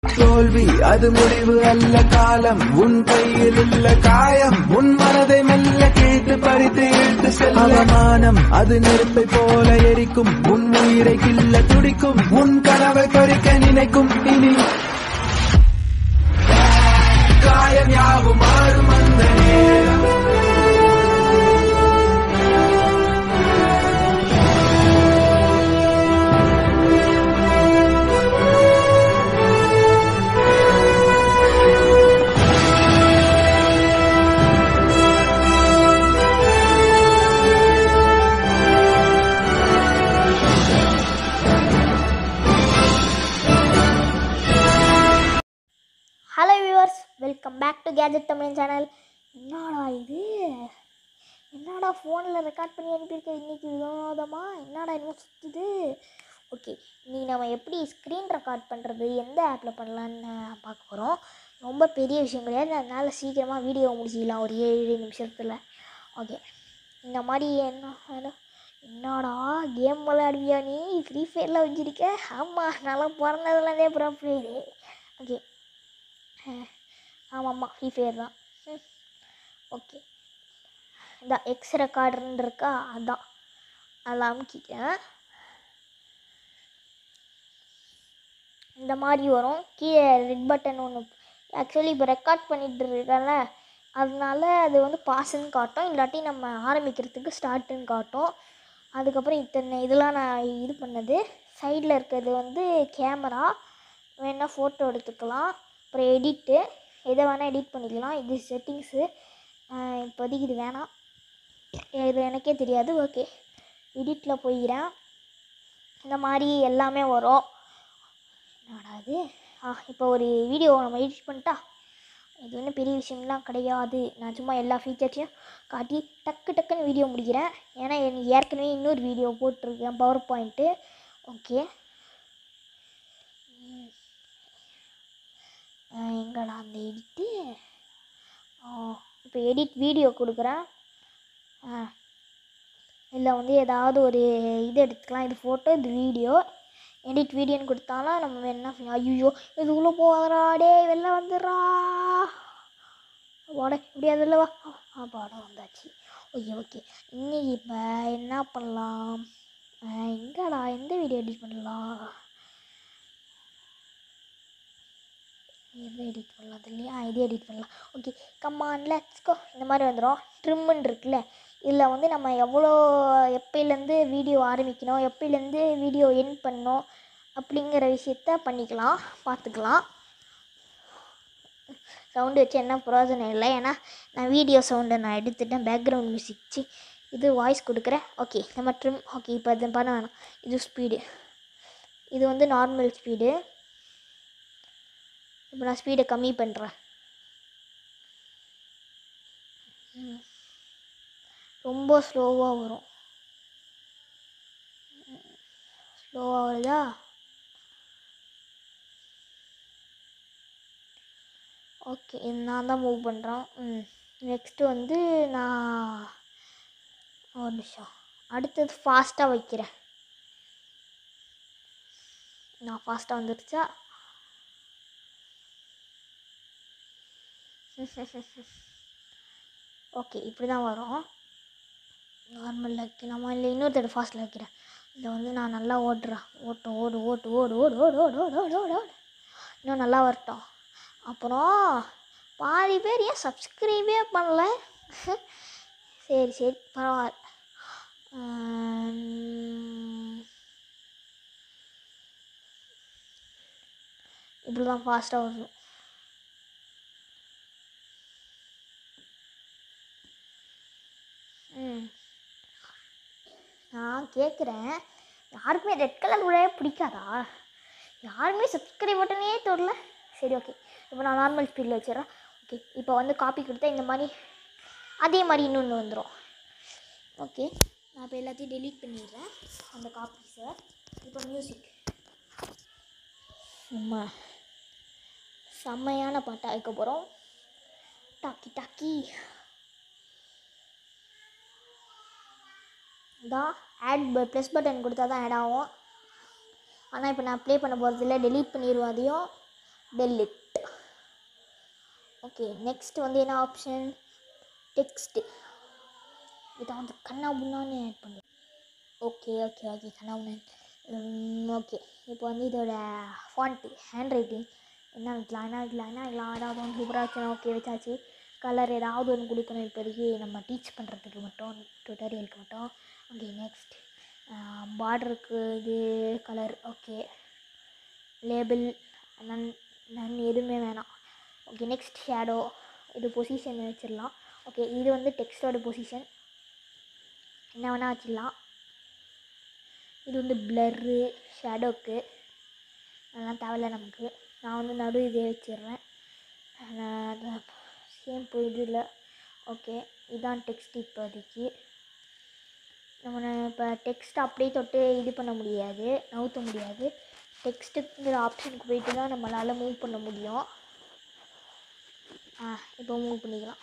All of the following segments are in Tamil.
தோல்வி அது முடிவு அல்ல காலம் உன் கையில் உள்ள காயம் உன் மனதை மெல்ல கேட்டு பறித்து இழுத்து செல்ல அவமானம் அது நெருப்பை போல எரிக்கும் உன் உயிரை கில்ல துடிக்கும் உன் கனவை பறிக்க நினைக்கும் இனி காயம் யாவும் மாறும் அந்த நேரம் hello viewers welcome back to gadget Tamil channel என்னடா இது என்னடா ஃபோனில் ரெக்கார்ட் பண்ணி அனுப்பியிருக்க இன்றைக்கி வினோதமா என்னடா இன்னும் சுற்றுது ஓகே நீ நம்ம எப்படி ஸ்க்ரீன் ரெக்கார்ட் பண்ணுறது எந்த ஆப்பில் பண்ணலான்னு பார்க்க போகிறோம் ரொம்ப பெரிய விஷயம் கிடையாது அதனால் சீக்கிரமாக வீடியோ முடிச்சிக்கலாம் ஒரு ஏழு நிமிஷத்தில் ஓகே இந்த மாதிரி என்ன என்ன- என்னடா கேம் விளையாடுவியா நீ ஃப்ரீ ஃபயரில் வச்சுருக்க ஆமாம் நல்லா பிறந்ததுலேருந்தே ப்ரோ ஃப்ரீ ஓகே ஆமாம் ஆமாம் ஃப்ரீ ஃபயர் தான் ம் ஓகே இந்த எக்ஸ் ரெக்கார்டுன்னு இருக்கா அதான் அதில் அமுக்கிட்டேன் இந்த மாதிரி வரும் கீழே ரெட் பட்டன் ஒன்று ஆக்சுவலி இப்போ ரெக்கார்ட் பண்ணிட்டு இருக்கல அதனால அது வந்து பாஸ்ன்னு காட்டும் இல்லாட்டி நம்ம ஆரம்பிக்கிறதுக்கு ஸ்டார்ட்டுன்னு காட்டும் அதுக்கப்புறம் இத்தனை இதெல்லாம் நான் இது பண்ணது சைடில் இருக்கிறது வந்து கேமரா வேணால் ஃபோட்டோ எடுத்துக்கலாம் அப்புறம் எடிட்டு எதை வேணால் எடிட் பண்ணிக்கலாம் இது செட்டிங்ஸு இப்போதைக்கு இது வேணாம் இது எனக்கே தெரியாது ஓகே எடிட்டில் போயிக்கிறேன் இந்த மாதிரி எல்லாமே வரும் என்னடா இது ஆ இப்போ ஒரு வீடியோ நம்ம எடிட் பண்ணிட்டா இது ஒன்றும் பெரிய விஷயம்லாம் கிடையாது நான் சும்மா எல்லா ஃபீச்சர்ஸையும் காட்டி டக்கு டக்குன்னு வீடியோ முடிக்கிறேன் ஏன்னா எனக்கு ஏற்கனவே இன்னொரு வீடியோ போட்டிருக்கேன் பவர் பாயிண்ட்டு ஓகே எங்கடா அந்த எடிட்டு இப்போ எடிட் வீடியோ கொடுக்குறேன் இல்லை வந்து ஏதாவது ஒரு இது எடுத்துக்கலாம் இது ஃபோட்டோ இது வீடியோ எடிட் வீடியோன்னு கொடுத்தாலும் நம்ம என்ன ஐயோ இதுக்குள்ளே போகிறா டே வெளில வந்துடுறா வாட இப்படியாவது வெளில வா ஆ பாடம் வந்தாச்சு ஓகே ஓகே இன்னைக்கு இப்போ என்ன பண்ணலாம் ஆஹ் எங்கடா எந்த வீடியோ எடிட் பண்ணலாம் எது எடிட் பண்ணலாம் இல்லையா இது எடிட் பண்ணலாம் ஓகே கம்மான் லெட்ஸ் கோ இந்த மாதிரி வந்துடும் ட்ரிம்முன்னு இருக்குல்ல இதில் வந்து நம்ம எவ்வளோ எப்பயிலேருந்து வீடியோ ஆரம்பிக்கணும் எப்பயிலேருந்து வீடியோ எண்ட் பண்ணணும் அப்படிங்கிற விஷயத்த பண்ணிக்கலாம் பார்த்துக்கலாம் சவுண்டு வச்சு என்ன பிரயோஜனம் இல்லை ஏன்னா நான் வீடியோ சவுண்டை நான் எடுத்துட்டேன் பேக்ரவுண்ட் மியூசிக் சி இது வாய்ஸ் கொடுக்குறேன் ஓகே நம்ம ட்ரிம் ஓகே இப்போ இது பண்ண வேணாம் இது ஸ்பீடு இது வந்து நார்மல் ஸ்பீடு இப்போ நான் ஸ்பீடை கம்மி பண்ணுறேன் ரொம்ப ஸ்லோவாக வரும் ஸ்லோவாக வருதா ஓகே இது நான் தான் மூவ் பண்ணுறேன் ம் நெக்ஸ்ட்டு வந்து நான் ஒரு நிமிஷம் அடுத்தது ஃபாஸ்ட்டாக வைக்கிறேன் நான் ஃபாஸ்ட்டாக வந்துருச்சா ஓகே இப்படி தான் வரும் நார்மலில் வைக்கலாமா இல்லை இன்னொரு தடவை ஃபாஸ்ட்டில் வைக்கிறேன் இதில் வந்து நான் நல்லா ஓட்டுறேன் ஓட்டு ஓடு ஓட்டு ஓடு ஓடு ஓடு ஓடு ஓடு ஓடு ஓடு ஓடு இன்னும் நல்லா வரட்டும் அப்புறம் பாதி பேர் ஏன் சப்ஸ்கிரைபே பண்ணல சரி சரி பரவாயில்ல ஆம், இப்படி தான் ஃபாஸ்ட்டாக வரணும் ம் நான் கேட்குறேன் யாருக்குமே ரெட் கலர் உடைய பிடிக்காதா யாருமே சப்ஸ்கிரைப் பட்டனே தொடல சரி ஓகே இப்போ நான் நார்மல் ஸ்பீடில் வச்சிடுறேன் ஓகே இப்போ வந்து காப்பி கொடுத்தா இந்த மாதிரி அதே மாதிரி இன்னொன்று வந்துடும் ஓகே நான் இப்போ எல்லாத்தையும் டெலீட் பண்ணிடுறேன் அந்த காப்பீஸை இப்போ மியூசிக் நம்ம செம்மையான பாட்டாக வைக்க போகிறோம் டாக்கி டாக்கி தான் ஆட் ப்ளஸ் பட்டன் கொடுத்தா தான் ஆட் ஆகும் ஆனால் இப்போ நான் ப்ளே பண்ண போகிறது இல்லை டெலீட் பண்ணிடுவேன் அதையும் டெலிட் ஓகே நெக்ஸ்ட் வந்து என்ன ஆப்ஷன் டெக்ஸ்ட்டு இதை வந்து கண்ணா முன்னான்னு ஆட் பண்ணு ஓகே ஓகே ஓகே கண்ணா முன்னான் ஓகே இப்போ வந்து இதோட ஃபாண்ட்டு ஹேண்ட் ரைட்டிங் என்ன வைக்கலாம் என்ன வைக்கலாம் என்ன வைக்கலாம் ஏதாவது ஒன்று சூப்பராக வச்சோம் ஓகே வச்சாச்சு கலர் ஏதாவது ஒன்று கொடுக்கணும் இப்போதைக்கு நம்ம டீச் பண்ணுறதுக்கு மட்டும் டுட்டோரியலுக்கு மட்டும் ஓகே நெக்ஸ்ட் பார்டருக்கு இது colour okay label none none எதுவுமே வேணாம் ஓகே நெக்ஸ்ட் ஷேடோ இது பொசிஷன் வச்சிடலாம் ஓகே இது வந்து டெக்ஸ்டோட பொசிஷன் என்ன வேணால் வச்சிடலாம் இது வந்து பிளர்ரு ஷேடோக்கு அதெல்லாம் தேவையில்ல நமக்கு நான் வந்து நடு இதே வச்சிடுறேன் சேம் இதில் ஓகே இதான் டெக்ஸ்ட் இப்போதைக்கு நம்ம இப்போ டெக்ஸ்ட் அப்படியே தொட்டு இது பண்ண முடியாது நவுத்த முடியாது டெக்ஸ்ட்டுங்கிற ஆப்ஷனுக்கு போயிட்டு தான் நம்மளால் மூவ் பண்ண முடியும் ஆ இப்போ மூவ் பண்ணிக்கலாம்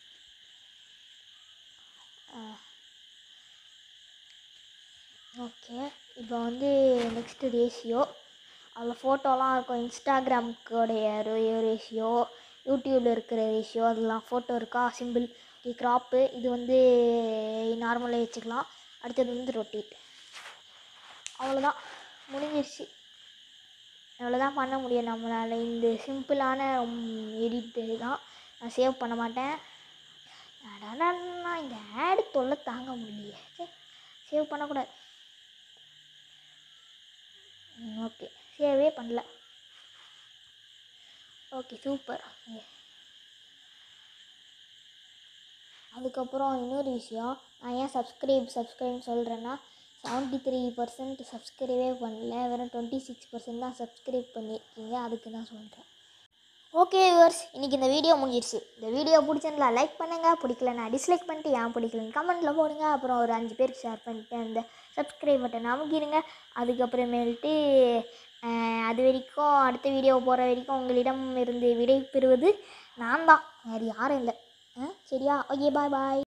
ஓகே இப்போ வந்து நெக்ஸ்ட்டு ரேஷியோ அதில் ஃபோட்டோலாம் இருக்கும் இன்ஸ்டாகிராமுக்குடைய ரேஷியோ யூடியூப்பில் இருக்கிற ரேஷியோ அதெல்லாம் ஃபோட்டோ இருக்கா சிம்பிள் க்ராப்பு இது வந்து நார்மலாக வச்சுக்கலாம் அடுத்தது வந்து ரொட்டேட் அவ்வளோதான் முடிஞ்சிருச்சு அவ்வளோதான் பண்ண முடியும் நம்மளால் இந்த சிம்பிளான எடிட் தான் நான் சேவ் பண்ண மாட்டேன் அடடா, நான் இந்த ஆடு தொல்லை தாங்க முடியலையே சேவ் பண்ணக்கூடாது ஓகே சேவே பண்ணல ஓகே சூப்பர் அதுக்கப்புறம் இன்னொரு விஷயம் நான் ஏன் சப்ஸ்கிரைப் சப்ஸ்கிரைப் சொல்கிறேன்னா செவன்ட்டி த்ரீ பர்சன்ட் சப்ஸ்கிரைபே பண்ணல வெறும் டுவெண்ட்டி சிக்ஸ் பர்சன்ட் தான் சப்ஸ்கிரைப் பண்ணியிருக்கீங்க அதுக்கு தான் சொல்கிறேன் ஓகே வியூவர்ஸ் இன்றைக்கி இந்த வீடியோ முடிஞ்சிருச்சு இந்த வீடியோ பிடிச்சிருந்தா லைக் பண்ணுங்கள் பிடிக்கலன்னா டிஸ்லைக் பண்ணிட்டு ஏன் பிடிக்கலன்னு கமெண்ட்டில் போடுங்க அப்புறம் ஒரு அஞ்சு பேருக்கு ஷேர் பண்ணிட்டு அந்த சப்ஸ்கிரைப் பட்டன் அமுக்கிடுங்க அதுக்கப்புறமேல்ட்டு அஹ், அது வரைக்கும் அடுத்த வீடியோ போகிற வரைக்கும் உங்களிடம் இருந்து விடை பெறுவது நான் தான் வேறு யாரும் இல்லை சரியா ஓகே பாய் பாய்